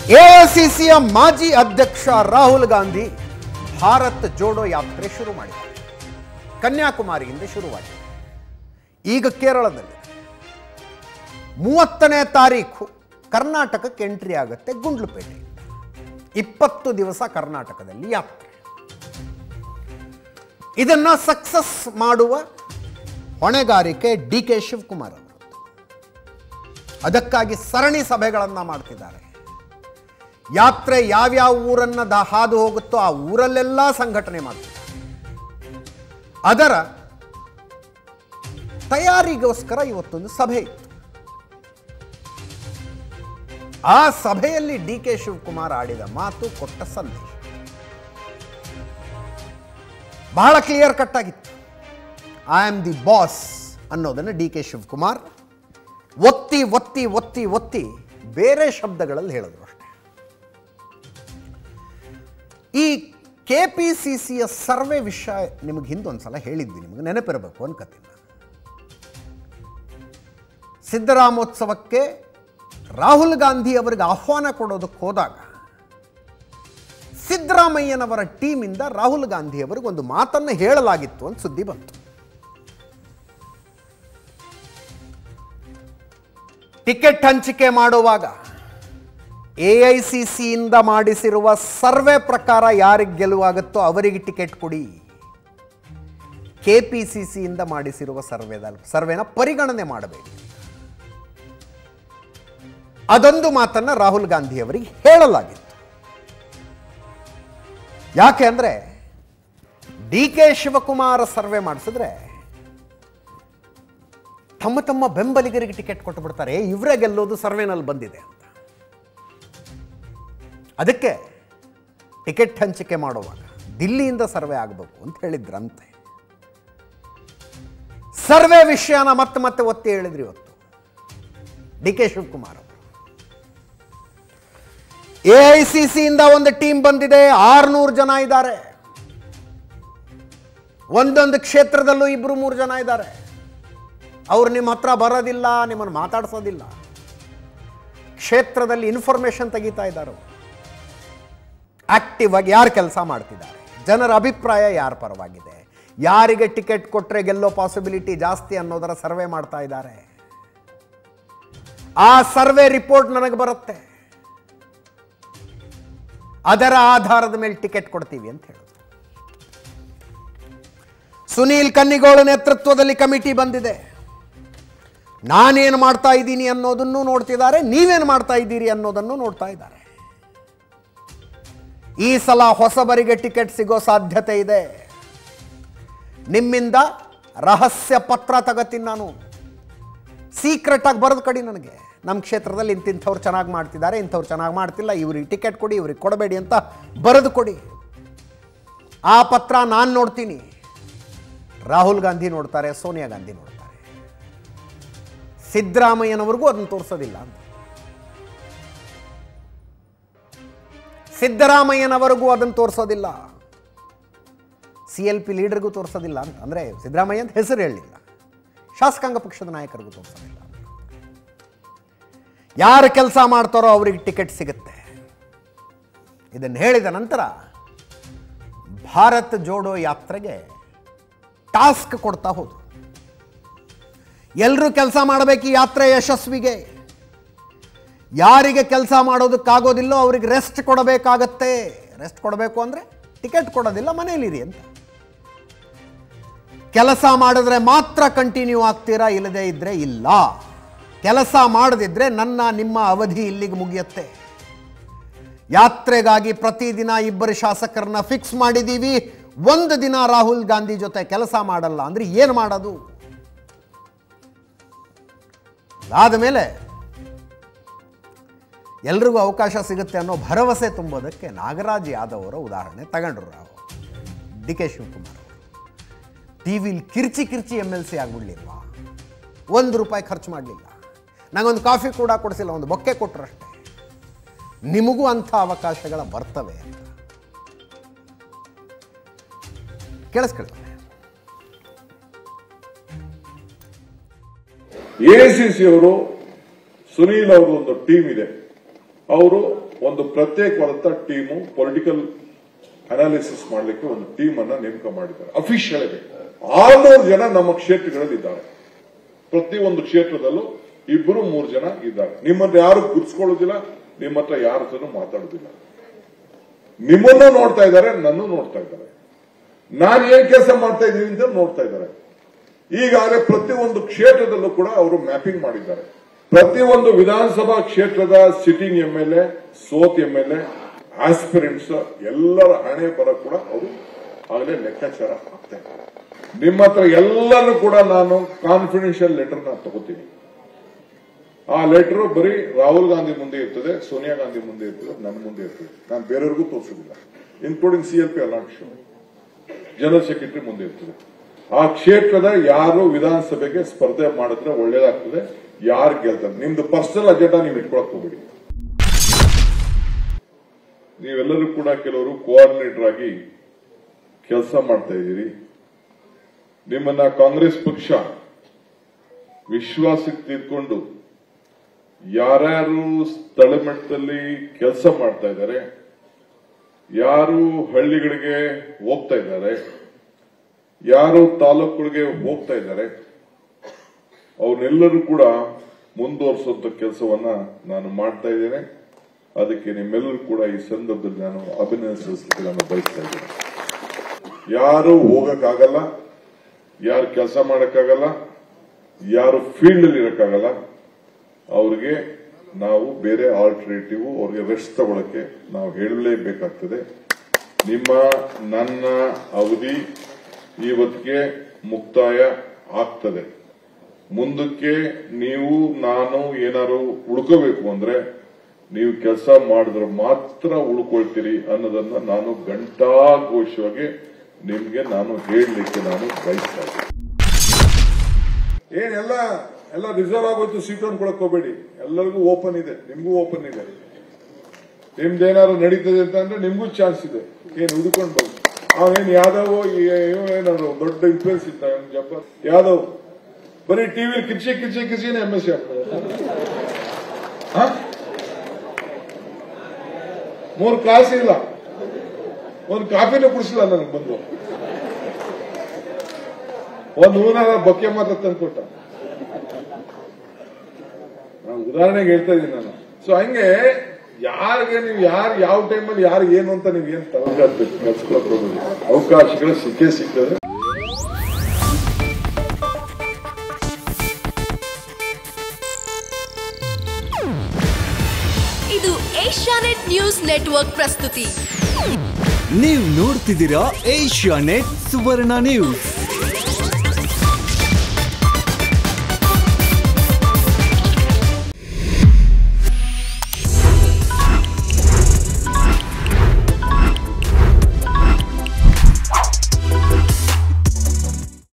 ಎಐಸಿಸಿಯ ಮಾಜಿ ಅಧ್ಯಕ್ಷ ರಾಹುಲ್ ಗಾಂಧಿ ಭಾರತ್ ಜೋಡೋ ಯಾತ್ರೆ ಶುರು ಮಾಡಿದ್ದಾರೆ ಕನ್ಯಾಕುಮಾರಿಯಿಂದ ಶುರುವಾಗಿದೆ ಈಗ ಕೇರಳದಲ್ಲಿ ಮೂವತ್ತನೇ ತಾರೀಕು ಕರ್ನಾಟಕಕ್ಕೆ ಎಂಟ್ರಿ ಆಗುತ್ತೆ ಗುಂಡ್ಲುಪೇಟೆ ಇಪ್ಪತ್ತು ದಿವಸ ಕರ್ನಾಟಕದಲ್ಲಿ ಯಾತ್ರೆ ಇದನ್ನ ಸಕ್ಸಸ್ ಮಾಡುವ ಹೊಣೆಗಾರಿಕೆ ಡಿ ಕೆ ಶಿವಕುಮಾರ್ ಅವರು ಅದಕ್ಕಾಗಿ ಸರಣಿ ಸಭೆಗಳನ್ನು ಮಾಡ್ತಿದ್ದಾರೆ ಯಾತ್ರೆ ಯಾವ್ಯಾವ ಊರನ್ನ ದ ಹಾದು ಹೋಗುತ್ತೋ ಆ ಊರಲ್ಲೆಲ್ಲ ಸಂಘಟನೆ ಮಾಡ್ತಿದ್ದಾರೆ ಅದರ ತಯಾರಿಗೋಸ್ಕರ ಇವತ್ತೊಂದು ಸಭೆ ಇತ್ತು ಆ ಸಭೆಯಲ್ಲಿ ಡಿ ಕೆ ಶಿವಕುಮಾರ್ ಆಡಿದ ಮಾತು ಕೊಟ್ಟ ಸಂದೇಶ ಬಹಳ ಕ್ಲಿಯರ್ ಕಟ್ ಆಗಿತ್ತು ಐ ಆಮ್ ದಿ ಬಾಸ್ ಅನ್ನೋದನ್ನು ಡಿ ಕೆ ಶಿವಕುಮಾರ್ ಒತ್ತಿ ಒತ್ತಿ ಒತ್ತಿ ಒತ್ತಿ ಬೇರೆ ಶಬ್ದಗಳಲ್ಲಿ ಹೇಳಿದ್ರು ಅಷ್ಟೇ ಈ ಕೆ ಪಿ ಸಿ ಸಿಯ ಸರ್ವೆ ವಿಷಯ ನಿಮಗೆ ಹಿಂದೊಂದ್ಸಲ ಹೇಳಿದ್ವಿ ನಿಮಗೆ ನೆನಪಿರಬೇಕು ಅನ್ಕತೀನಿ ನಾನು. ಸಿದ್ದರಾಮೋತ್ಸವಕ್ಕೆ ರಾಹುಲ್ ಗಾಂಧಿ ಅವರಿಗೆ ಆಹ್ವಾನ ಕೊಡೋದಕ್ಕೆ ಹೋದಾಗ ಸಿದ್ದರಾಮಯ್ಯನವರ ಟೀಮಿಂದ ರಾಹುಲ್ ಗಾಂಧಿ ಅವರಿಗೆ ಒಂದು ಮಾತನ್ನು ಹೇಳಲಾಗಿತ್ತು ಅಂತ ಸುದ್ದಿ ಬಂತು ಟಿಕೆಟ್ ಹಂಚಿಕೆ ಮಾಡುವಾಗ ಎ ಐ ಸಿ ಸಿಯಿಂದ ಮಾಡಿಸಿರುವ ಸರ್ವೆ ಪ್ರಕಾರ ಯಾರಿಗೆ ಗೆಲುವಾಗುತ್ತೋ ಅವರಿಗೆ ಟಿಕೆಟ್ ಕೊಡಿ ಕೆ ಪಿ ಸಿ ಸಿಯಿಂದ ಮಾಡಿಸಿರುವ ಸರ್ವೆದ ಸರ್ವೆನ ಪರಿಗಣನೆ ಮಾಡಬೇಡಿ ಅದೊಂದು ಮಾತನ್ನ ರಾಹುಲ್ ಗಾಂಧಿ ಅವರಿಗೆ ಹೇಳಲಾಗಿತ್ತು ಯಾಕೆ ಅಂದ್ರೆ ಡಿ ಕೆ ಶಿವಕುಮಾರ ಸರ್ವೆ ಮಾಡಿಸಿದ್ರೆ ತಮ್ಮ ತಮ್ಮ ಬೆಂಬಲಿಗರಿಗೆ ಟಿಕೆಟ್ ಕೊಟ್ಟು ಬಿಡ್ತಾರೆ ಇವರೇ ಗೆಲ್ಲೋದು ಸರ್ವೆನಲ್ಲಿ ಬಂದಿದೆ ಅಂತ ಅದಕ್ಕೆ ಟಿಕೆಟ್ ಹಂಚಿಕೆ ಮಾಡುವಾಗ ದಿಲ್ಲಿಯಿಂದ ಸರ್ವೆ ಆಗಬೇಕು ಅಂತ ಹೇಳಿದ್ರಂತೆ ಸರ್ವೆ ವಿಷಯನ ಮತ್ತೆ ಮತ್ತೆ ಒತ್ತಿ ಹೇಳಿದ್ರಿ ಇವತ್ತು ಡಿ ಕೆ ಶಿವಕುಮಾರ್ ಅವರು ಎ ಐ ಸಿ ಸಿಯಿಂದ ಒಂದು ಟೀಮ್ ಬಂದಿದೆ ಆರ್ನೂರು ಜನ ಇದ್ದಾರೆ ಒಂದೊಂದು ಕ್ಷೇತ್ರದಲ್ಲೂ ಇಬ್ರು ಮೂರು ಜನ ಇದ್ದಾರೆ ಅವ್ರು ನಿಮ್ಮ ಹತ್ರ ಬರೋದಿಲ್ಲ ನಿಮ್ಮನ್ನು ಮಾತಾಡ್ಸೋದಿಲ್ಲ ಕ್ಷೇತ್ರದಲ್ಲಿ ಇನ್ಫಾರ್ಮೇಶನ್ ತೆಗಿತಾ ಇದ್ದಾರೆ ಆಕ್ಟಿವ್ ಆಗಿ ಯಾರು ಕೆಲಸ ಮಾಡ್ತಿದ್ದಾರೆ ಜನರ ಅಭಿಪ್ರಾಯ ಯಾರ ಪರವಾಗಿದೆ ಯಾರಿಗೆ ಟಿಕೆಟ್ ಕೊಟ್ಟರೆ ಗೆಲ್ಲೋ ಪಾಸಿಬಿಲಿಟಿ ಜಾಸ್ತಿ ಅನ್ನೋದರ ಸರ್ವೆ ಮಾಡ್ತಾ ಇದ್ದಾರೆ ಆ ಸರ್ವೆ ರಿಪೋರ್ಟ್ ನನಗೆ ಬರುತ್ತೆ ಅದರ ಆಧಾರದ ಮೇಲೆ ಟಿಕೆಟ್ ಕೊಡ್ತೀವಿ ಅಂತ ಹೇಳಿದ್ರು ಸುನೀಲ್ ಕನ್ನಿಗೋಳ ನೇತೃತ್ವದಲ್ಲಿ ಕಮಿಟಿ ಬಂದಿದೆ ನಾನೇನು ಮಾಡ್ತಾ ಇದ್ದೀನಿ ಅನ್ನೋದನ್ನು ನೋಡ್ತಿದ್ದಾರೆ ನೀವೇನು ಮಾಡ್ತಾ ಇದ್ದೀರಿ ಅನ್ನೋದನ್ನು ನೋಡ್ತಾ ಇದ್ದಾರೆ ಈ ಸಲ ಹೊಸಬರಿಗೆ ಟಿಕೆಟ್ ಸಿಗೋ ಸಾಧ್ಯತೆ ಇದೆ ನಿಮ್ಮಿಂದ ರಹಸ್ಯ ಪತ್ರ ತಗತೀನಿ ನಾನು ಸೀಕ್ರೆಟ್ ಆಗಿ ಬರೆದು ಕಡಿ ನನಗೆ ನಮ್ಮ ಕ್ಷೇತ್ರದಲ್ಲಿ ಇಂತಿಂಥವ್ರು ಚೆನ್ನಾಗಿ ಮಾಡ್ತಿದ್ದಾರೆ ಇಂಥವ್ರು ಚೆನ್ನಾಗಿ ಮಾಡ್ತಿಲ್ಲ ಇವ್ರಿಗೆ ಟಿಕೆಟ್ ಕೊಡಿ ಇವ್ರಿಗೆ ಕೊಡಬೇಡಿ ಅಂತ ಬರೆದು ಕೊಡಿ ಆ ಪತ್ರ ನಾನು ನೋಡ್ತೀನಿ ರಾಹುಲ್ ಗಾಂಧಿ ನೋಡ್ತಾರೆ ಸೋನಿಯಾ ಗಾಂಧಿ ನೋಡ್ತಾರೆ ಸಿದ್ದರಾಮಯ್ಯನವ್ರಿಗೂ ಅದನ್ನು ತೋರಿಸೋದಿಲ್ಲ ಅಂತ ಸಿದ್ದರಾಮಯ್ಯನವರೆಗೂ ಅದನ್ನು ತೋರಿಸೋದಿಲ್ಲ ಸಿ ಎಲ್ ಪಿ ಲೀಡರ್ಗೂ ತೋರಿಸೋದಿಲ್ಲ ಅಂತ ಅಂದರೆ ಸಿದ್ದರಾಮಯ್ಯ ಅಂತ ಹೆಸರು ಹೇಳಲಿಲ್ಲ ಶಾಸಕಾಂಗ ಪಕ್ಷದ ನಾಯಕರಿಗೂ ತೋರಿಸೋದಿಲ್ಲ ಯಾರು ಕೆಲಸ ಮಾಡ್ತಾರೋ ಅವರಿಗೆ ಟಿಕೆಟ್ ಸಿಗುತ್ತೆ ಇದನ್ನು ಹೇಳಿದ ನಂತರ ಭಾರತ್ ಜೋಡೋ ಯಾತ್ರೆಗೆ ಟಾಸ್ಕ್ ಕೊಡ್ತಾ ಹೋದ್ರು ಎಲ್ಲರೂ ಕೆಲಸ ಮಾಡಬೇಕು ಈ ಯಾತ್ರೆ ಯಶಸ್ವಿಗೆ ಯಾರಿಗೆ ಕೆಲಸ ಮಾಡೋದಕ್ಕಾಗೋದಿಲ್ಲೋ ಅವ್ರಿಗೆ ರೆಸ್ಟ್ ಕೊಡಬೇಕಾಗತ್ತೆ ರೆಸ್ಟ್ ಕೊಡಬೇಕು ಅಂದರೆ ಟಿಕೆಟ್ ಕೊಡೋದಿಲ್ಲ ಮನೇಲಿರಿ ಅಂತ ಕೆಲಸ ಮಾಡಿದ್ರೆ ಮಾತ್ರ ಕಂಟಿನ್ಯೂ ಆಗ್ತೀರಾ ಇಲ್ಲದೆ ಇದ್ರೆ ಇಲ್ಲ ಕೆಲಸ ಮಾಡದಿದ್ರೆ ನನ್ನ ನಿಮ್ಮ ಅವಧಿ ಇಲ್ಲಿಗೆ ಮುಗಿಯುತ್ತೆ ಯಾತ್ರೆಗಾಗಿ ಪ್ರತಿದಿನ ಇಬ್ಬರು ಶಾಸಕರನ್ನ ಫಿಕ್ಸ್ ಮಾಡಿದ್ದೀವಿ ಒಂದು ದಿನ ರಾಹುಲ್ ಗಾಂಧಿ ಜೊತೆ ಕೆಲಸ ಮಾಡಲ್ಲ ಅಂದ್ರೆ ಏನು ಮಾಡೋದು ಅದಾದ ಮೇಲೆ ಎಲ್ರಿಗೂ ಅವಕಾಶ ಸಿಗುತ್ತೆ ಅನ್ನೋ ಭರವಸೆ ತುಂಬೋದಕ್ಕೆ ನಾಗರಾಜ್ ಯಾದವ್ ಅವರ ಉದಾಹರಣೆ ತಗೊಂಡ್ರು ನಾವು ಡಿ ಕೆ ಶಿವಕುಮಾರ್ ಅವರು ಟಿ ವಿಲಿ ಕಿರ್ಚಿ ಕಿರ್ಚಿ ಎಮ್ ಎಲ್ ಸಿ ಆಗ್ಬಿಡ್ಲಿಲ್ವಾ ಒಂದು ರೂಪಾಯಿ ಖರ್ಚು ಮಾಡಲಿಲ್ಲ ನಂಗೊಂದು ಕಾಫಿ ಕೂಡ ಕೊಡಿಸಿಲ್ಲ ಒಂದು ಬೊಕ್ಕೆ ಕೊಟ್ಟರು ಅಷ್ಟೇ ನಿಮಗೂ ಅಂಥ ಅವಕಾಶಗಳ ಬರ್ತವೆ ಅಂತ ಕೇಳಿಸ್ಕೊಳ್ತಾರೆ ಎಸಿಸಿ ಅವರು ಸುನೀಲ್ ಅವರು ಒಂದು ಟೀಮ್ ಇದೆ ಅವರು ಒಂದು ಪ್ರತ್ಯೇಕವಾದಂತ ಟೀಮು ಪೊಲಿಟಿಕಲ್ ಅನಾಲಿಸಿಸ್ ಮಾಡಲಿಕ್ಕೆ ಒಂದು ಟೀಮ್ ಅನ್ನ ನೇಮಕ ಮಾಡಿದ್ದಾರೆ ಅಫಿಷಿಯಲ್ ಆಗಿ ಆರ್ನೂರು ಜನ ನಮ್ಮ ಕ್ಷೇತ್ರಗಳಲ್ಲಿ ಇದ್ದಾರೆ ಪ್ರತಿಯೊಂದು ಕ್ಷೇತ್ರದಲ್ಲೂ ಇಬ್ಬರು ಮೂರು ಜನ ಇದ್ದಾರೆ ನಿಮ್ಮನ್ನ ಯಾರು ಗುರ್ಸ್ಕೊಳ್ಳೋದಿಲ್ಲ ನಿಮ್ಮ ಹತ್ರ ಯಾರ ಹತ್ರನೂ ಮಾತಾಡೋದಿಲ್ಲ ನಿಮ್ಮನ್ನು ನೋಡ್ತಾ ಇದ್ದಾರೆ ನನ್ನ ನೋಡ್ತಾ ಇದ್ದಾರೆ ನಾನು ಏನ್ ಕೆಲಸ ಮಾಡ್ತಾ ಇದ್ದೀನಿ ಅಂತ ನೋಡ್ತಾ ಇದ್ದಾರೆ ಈಗಾಗಲೇ ಪ್ರತಿಯೊಂದು ಕ್ಷೇತ್ರದಲ್ಲೂ ಕೂಡ ಅವರು ಮ್ಯಾಪಿಂಗ್ ಮಾಡಿದ್ದಾರೆ ಪ್ರತಿಯೊಂದು ವಿಧಾನಸಭಾ ಕ್ಷೇತ್ರದ ಸಿಟ್ಟಿಂಗ್ ಎಂ ಎಲ್ ಎ ಸೋತ್ ಎಂ ಎಲ್ ಎ ಆಸ್ಪಿರೆಂಟ್ಸ್ ಎಲ್ಲರ ಹಣೆ ಬರ ಕೂಡ ಅವರು ಆಗಲೇ ಲೆಕ್ಕಾಚಾರ ಆಗ್ತಾ ಇದ್ದಾರೆ ನಿಮ್ಮ ಹತ್ರ ಎಲ್ಲರೂ ಕೂಡ ನಾನು ಕಾನ್ಫಿಡೆನ್ಷಿಯಲ್ ಲೆಟರ್ ನ ತಗೋತೀನಿ ಆ ಲೆಟರ್ ಬರೀ ರಾಹುಲ್ ಗಾಂಧಿ ಮುಂದೆ ಇರ್ತದೆ ಸೋನಿಯಾ ಗಾಂಧಿ ಮುಂದೆ ಇರ್ತದೆ ನನ್ನ ಮುಂದೆ ಇರ್ತದೆ ನಾನು ಬೇರೆಯವ್ರಿಗೂ ತೋರಿಸೋದಿಲ್ಲ ಇನ್ಕ್ಲೂಡಿಂಗ್ ಸಿ ಎಲ್ ಪಿ ಅಲಾಟ್ ಶೋ ಜನರಲ್ ಸೆಕ್ರೆಟರಿ ಮುಂದೆ ಇರ್ತದೆ ಆ ಕ್ಷೇತ್ರದ ಯಾರು ವಿಧಾನಸಭೆಗೆ ಸ್ಪರ್ಧೆ ಮಾಡಿದ್ರೆ ಒಳ್ಳೇದಾಗ್ತದೆ ಯಾರು ಗೆಲ್ತಾರೆ ನಿಮ್ದು ಪರ್ಸನಲ್ ಅಜೆಂಡಾ ನೀವು ಇಟ್ಕೊಳಕ್ ಹೋಗ್ಬೇಡಿ ನೀವೆಲ್ಲರೂ ಕೂಡ ಕೆಲವರು ಕೋಆರ್ಡಿನೇಟರ್ ಆಗಿ ಕೆಲಸ ಮಾಡ್ತಾ ಇದ್ದೀರಿ ನಿಮ್ಮನ್ನ ಕಾಂಗ್ರೆಸ್ ಪಕ್ಷ ವಿಶ್ವಾಸಕ್ಕೆ ತೆಗೆದುಕೊಂಡು ಯಾರ್ಯಾರು ಸ್ಥಳ ಮಟ್ಟದಲ್ಲಿ ಕೆಲಸ ಮಾಡ್ತಾ ಇದ್ದಾರೆ ಯಾರು ಹಳ್ಳಿಗಳಿಗೆ ಹೋಗ್ತಾ ಇದ್ದಾರೆ ಯಾರು ತಾಲೂಕುಗಳಿಗೆ ಹೋಗ್ತಾ ಇದ್ದಾರೆ ಅವ್ರನ್ನೆಲ್ಲರೂ ಕೂಡ ಮುಂದುವರಿಸುವಂತ ಕೆಲಸವನ್ನ ನಾನು ಮಾಡ್ತಾ ಇದ್ದೇನೆ ಅದಕ್ಕೆ ನಿಮ್ಮೆಲ್ಲರೂ ಕೂಡ ಈ ಸಂದರ್ಭದಲ್ಲಿ ನಾನು ಅಭಿನಂದಿಸಲಿಕ್ಕೆ ನಾನು ಬಯಸ್ತಾ ಇದ್ದೇನೆ ಯಾರು ಹೋಗಕ್ಕಾಗಲ್ಲ ಯಾರು ಕೆಲಸ ಮಾಡಕ್ಕಾಗಲ್ಲ ಯಾರು ಫೀಲ್ಡ್ ಅಲ್ಲಿ ಇರಕ್ಕಾಗಲ್ಲ ಅವ್ರಿಗೆ ನಾವು ಬೇರೆ ಆಲ್ಟರ್ನೇಟಿವ್ ಅವ್ರಿಗೆ ರೆಸ್ಟ್ ತಗೊಳಕ್ಕೆ ನಾವು ಹೇಳಲೇಬೇಕಾಗ್ತದೆ ನಿಮ್ಮ ನನ್ನ ಅವಧಿ ಇವತ್ತಿಗೆ ಮುಕ್ತಾಯ ಆಗ್ತದೆ ಮುಂದಕ್ಕೆ ನೀವು ನಾನು ಏನಾದ್ರು ಉಳ್ಕೋಬೇಕು ಅಂದ್ರೆ ನೀವು ಕೆಲಸ ಮಾಡಿದ್ರೆ ಮಾತ್ರ ಉಳ್ಕೊಳ್ತೀರಿ ಅನ್ನೋದನ್ನ ನಾನು ಘಂಟಾಘೋಷವಾಗಿ ನಿಮ್ಗೆ ನಾನು ಹೇಳಲಿಕ್ಕೆ ನಾನು ಬಯಸ್ತಾ ಇದ್ದೀನಿ ಏನೆಲ್ಲ ಎಲ್ಲ ರಿಸರ್ವ್ ಆಗೋಯ್ತು ಸೀಟ್ ಅನ್ಕೊಳಕ್ ಹೋಗ್ಬೇಡಿ ಎಲ್ಲರಿಗೂ ಓಪನ್ ಇದೆ ನಿಮ್ಗೂ ಓಪನ್ ಇದೆ ನಿಮ್ದೇನಾದ್ರು ನಡೀತದೆ ಅಂತ ಅಂದ್ರೆ ನಿಮ್ಗೂ ಚಾನ್ಸ್ ಇದೆ ಏನ್ ಹುಡುಕೊಂಡು ಬಂದು ಅವನೇನ್ ಯಾದವ್ ಏನಾದ್ರು ದೊಡ್ಡ ಇನ್ಫ್ಲೂಯೆನ್ಸ್ ಇತ್ತ ಅವ್ನ್ ಜಬ್ಬರ್ ಯಾದವ್ ಬರೀ ಟಿವಿ ಕಿರ್ಚಿ ಕಿರ್ಚಿ ಕಿರ್ಚಿನೇ ಎಂ ಎಸ್ ಸಿ ಆಗ್ತದೆ ಹ? ಮೂರು ಕಾಸು ಇಲ್ಲ ಒಂದು ಕಾಫಿನೂ ಕುಡಿಸಿಲ್ಲ ನನಗೆ ಬಂದು ಒಂದು ಹೂನಾರ ಬಕ್ಕೆ ಮಾತ್ರ ತಂದ್ಕೊಟ್ಟ ನಾನು ಉದಾಹರಣೆಗೆ ಹೇಳ್ತಾ ಇದ್ದೀನಿ ನಾನು ಸೊ ಹಂಗೆ ಯಾರಿಗೆ ನೀವು ಯಾರು ಯಾವ ಟೈಮಲ್ಲಿ ಯಾರು ಏನು ಅಂತ ನೀವು ಏನ್ ತಲೆಗಾಡ್ಬೇಕು ಕಲ್ಸ್ಕೊಳಕ್ ಹೋಗೋದು ಅವಕಾಶಗಳು ಸಿಕ್ಕೇ ಸಿಗ್ತದೆ ಇದು ಏಷ್ಯಾನೆಟ್ ನ್ಯೂಸ್ ನೆಟ್ವರ್ಕ್ ಪ್ರಸ್ತುತಿ ನೀವು ನೋಡ್ತಿದ್ದೀರಾ ಏಷ್ಯಾ ನೆಟ್ ಸುವರ್ಣ ನ್ಯೂಸ್